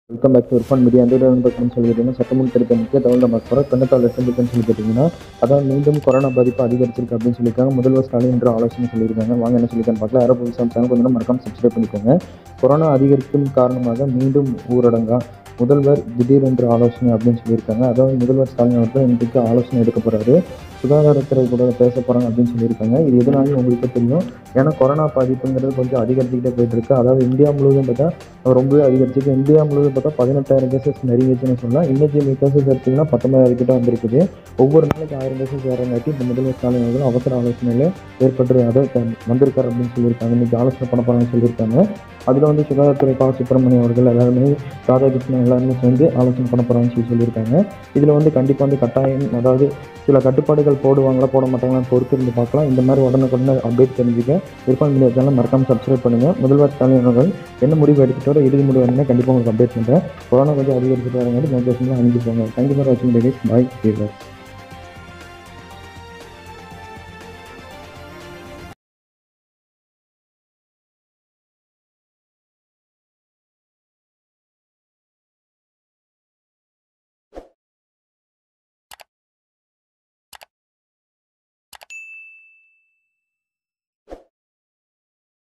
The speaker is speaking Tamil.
welcome back to Irfan media அந்த வீடியோ பார்க்கணும்னு சொல்லி கேட்டிங்கன்னா சட்டமுன் கிடைத்த முக்கிய தகவல் நம்ம போகிறோம் தொண்ணூத்தாறு லட்சம் இருக்குன்னு சொல்லி கேட்டிங்கன்னா அதான் மீண்டும் கொரோனா பாதிப்பு அதிகரிச்சிருக்கு அப்படின்னு சொல்லியிருக்காங்க முதல்வர் ஸ்டாலின் என்ற ஆலோசனை சொல்லியிருக்காங்க வாங்க என்ன சொல்லியிருக்கான்னு பார்க்கலாம் யாரோ புதுசாக சேனல் கொஞ்சம் மறக்காம சப்ஸ்கிரைப் பண்ணிக்கோங்க கொரோனா அதிகரிக்கும் காரணமாக மீண்டும் ஊரடங்கா முதல்வர் திடீரென்று ஆலோசனை அப்படின்னு சொல்லியிருக்காங்க அதாவது முதல்வர் ஸ்டாலின் அவர்கள் இன்றைக்கு ஆலோசனை எடுக்க போகிறாரு சுகாதாரத்துறை கூட பேச போகிறாங்க அப்படின்னு சொல்லியிருக்காங்க இது எதனாலும் உங்களுக்கு தெரியும் ஏன்னா கொரோனா பாதிப்புங்கிறது கொஞ்சம் அதிகரிச்சுக்கிட்டே போயிட்டு இருக்கு அதாவது இந்தியா முழுவதும் பார்த்தா ரொம்பவே அதிகரிச்சிருக்கு இந்தியா முழுவதும் பார்த்தா பதினெட்டாயிரம் கேசஸ் நெருங்கிச்சுன்னு சொல்லலாம் இன்னைக்கு கேசஸ் எடுத்திங்கன்னா பத்தொன்பதாயிரம் கிட்ட வந்திருக்குது ஒவ்வொரு நாளைக்கு ஆயிரம் கேசஸ் வரங்காட்டி இந்த முதல்வர் ஸ்டாலின் அவர்கள் அவசர ஆலோசனையில் ஏற்பட்டு அதை வந்திருக்காரு அப்படின்னு சொல்லியிருக்காங்க இன்னைக்கு ஆலோசனை பண்ண போகிறாங்கன்னு சொல்லியிருக்காங்க அதில் வந்து சுகாதாரத்துறை பா சுப்பிரமணியம் அவர்கள் எல்லாருமே ராதாகிருஷ்ணன் எல்லாருமே சேர்ந்து ஆலோசனை பண்ண போகிறாங்கன்னு சொல்லி சொல்லியிருக்காங்க இதில் வந்து கண்டிப்பாக வந்து கட்டாயம் அதாவது சில கட்டுப்பாடுகள் போடுவாங்களா போட மாட்டாங்களான்னு பொறுத்து இருந்து பார்க்கலாம் இந்த மாதிரி உடனுக்குடனே அப்டேட் தெரிஞ்சுக்க விருப்பம் மீடியா சேனல் மறக்காம சப்ஸ்கிரைப் பண்ணுங்கள் முதல்வர் ஸ்டாலின் அவர்கள் என்ன முடிவு எடுத்துட்டோ இறுதி முடிவு என்ன கண்டிப்பாக உங்களுக்கு அப்டேட் பண்ணுறேன் கொரோனா கொஞ்சம் அதிகரிச்சுட்டு வரங்காட்டி மோட்டிவேஷன்லாம் அனுப்பி போங்க தேங்க்யூ ஃபார் வாட்சிங் பாய் ஃபீவர்